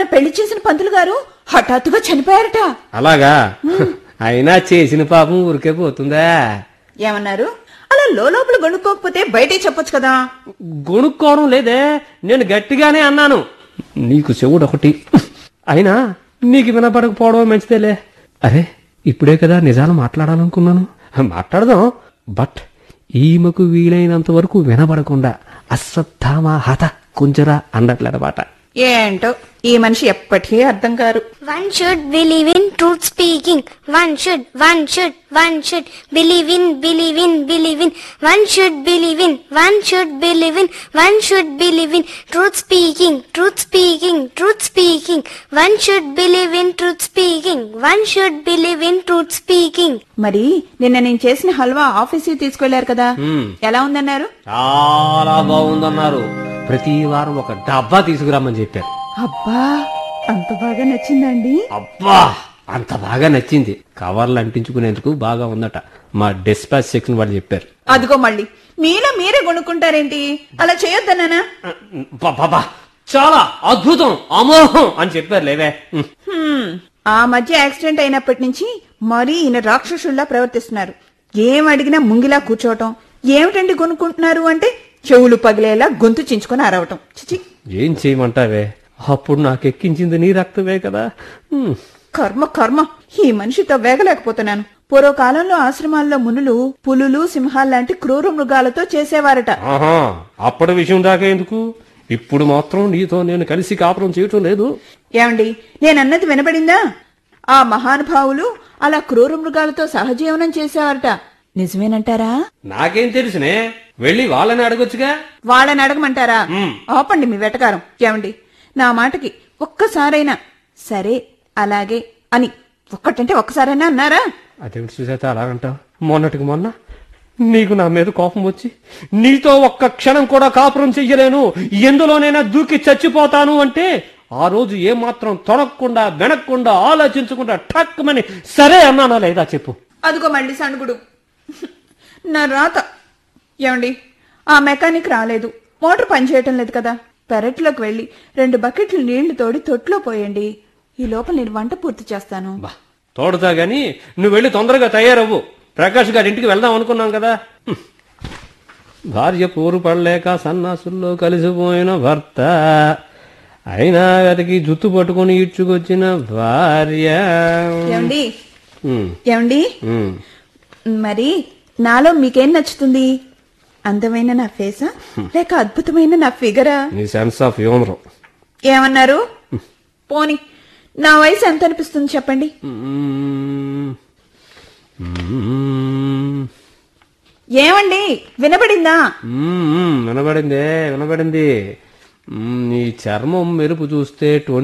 పెళ్లి చేసిన పంతులు గారు హఠాత్తుగా చనిపోయారట అలాగా అయినా చేసిన పాపం ఊరికే పోతుందా ఏమన్నారు అలా లోపల గొనుక్కోకపోతే బయటే చెప్పొచ్చు కదా గొణుక్కోవడం లేదే నేను గట్టిగానే అన్నాను నీకు చెవుడు ఒకటి అయినా నీకు వినపడకపోవడం మంచిదేలే అరే ఇప్పుడే కదా నిజాలు మాట్లాడాలనుకున్నాను మాట్లాడదాం బట్ ఈమెకు వీలైనంత వరకు వినబడకుండా అశ్వత్థామ హత కుంజర అన్నట్లనమాట ఏంటో ఈ మనిషి ఎప్పటికీ అర్థం కారు One should believe in truth speaking. One should, one should, one should believe in, believe in, believe in. One should believe in, one should believe in, one should believe in truth speaking, truth speaking, truth speaking. One should believe in truth speaking. One should believe in truth speaking. మరి నిన్న నేను చేసిన హల్వా ఆఫీస్కి తీసుకెళ్లారు కదా ఎలా ఉందన్నారు చాలా బాగుందన్నారు ప్రతి వారం ఒక డబ్బా తీసుకురామని చెప్పారు అబ్బా అంత బాగా నచ్చిందండి అబ్బా అంత బాగా నచ్చింది కవర్లు అంటించుకునేందుకు బాగా ఉందట మా డిస్పాచ్ సెక్షన్ వాళ్ళు చెప్పారు అదిగో మళ్ళీ మీలో మీరే కొనుక్కుంటారేంటి అలా చేయొద్దన్నానా బాబా చాలా అద్భుతం అమోహం అని చెప్పారు లేవే ఉమ్. హ్మ్, ఆ మధ్య యాక్సిడెంట్ అయినప్పటి నుంచి మరీ ఈయన రాక్షసుల్లా ప్రవర్తిస్తున్నారు ఏం అడిగినా ముంగిలా కూర్చోవటం ఏమిటండి కొనుక్కుంటున్నారు అంటే చెవులు పగిలేలా గొంతు చించుకొని అరవటం చిచి ఏం చేయమంటావే అప్పుడు నాకు ఎక్కించింది నీ రక్తమే కదా ఉమ్. కర్మ కర్మ ఈ మనిషితో వేగలేకపోతున్నాను పూర్వకాలంలో ఆశ్రమాల్లో మునులు పులులు సింహాల్లాంటి క్రూర మృగాలతో చేసేవారట ఆహా అప్పటి విషయం దాకా ఎందుకు ఇప్పుడు మాత్రం నీతో నేను కలిసి కాపురం చేయటం లేదు ఏమండి నేనన్నది వినబడిందా ఆ మహానుభావులు అలా క్రూర మృగాలతో సహజీవనం చేసేవారట నిజమేనంటారా నాకేం తెలుసునే వెళ్ళి వాళ్ళని అడగొచ్చుగా వాళ్ళని అడగమంటారా మ్. ఆపండి మీ వెటకారం ఏమండి నా మాటకి ఒక్కసారైనా సరే అలాగే అని ఒక్కటంటే ఒక్కసారైనా అన్నారా అదేమిటి సుజాత అలాగంటావు మొన్నటికి మొన్న నీకు నా మీద కోపం వచ్చి నీతో ఒక్క క్షణం కూడా కాపురం చెయ్యలేను ఎందులోనైనా దూకి చచ్చిపోతాను అంటే ఆ రోజు ఏమాత్రం తొడగకుండా వెనక్కుండా ఆలోచించకుండా ఠక్కుమని సరే అన్నానా లేదా చెప్పు అదిగో మళ్ళీ సణుగుడు నా రాత ఏమండి ఆ మెకానిక్ రాలేదు మోటార్ పనిచేయటం లేదు కదా పెరట్లోకి వెళ్ళి రెండు బకెట్లు నీళ్లు తోడి తొట్లో పోయండి ఈ లోపల నేను వంట పూర్తి చేస్తాను బా తోడుతా గాని నువ్వు వెళ్ళి తొందరగా తయారవ్వు ప్రకాష్ గారి ఇంటికి వెళ్దాం అనుకున్నాం కదా హ్మ్. భార్య పోరు పడలేక సన్నాసుల్లో కలిసిపోయిన భర్త అయినా అతనికి జుత్తు పట్టుకొని ఇడ్చుకొచ్చిన భార్య ఏమండి హ్మ్. ఏమండి హ్మ్. మరి నాలో మీకేం నచ్చుతుంది అందమైన నా ఫేసా లేక అద్భుతమైన నా ఫిగరా నీ సెన్స్ ఆఫ్ హ్యూమర్ ఏమన్నారు పోని నా వయసు ఎంత అనిపిస్తుంది చెప్పండి ఏమండి వినబడిందా వినబడిందే వినబడింది మ్మ్, నీ చర్మం మెరుపు చూస్తే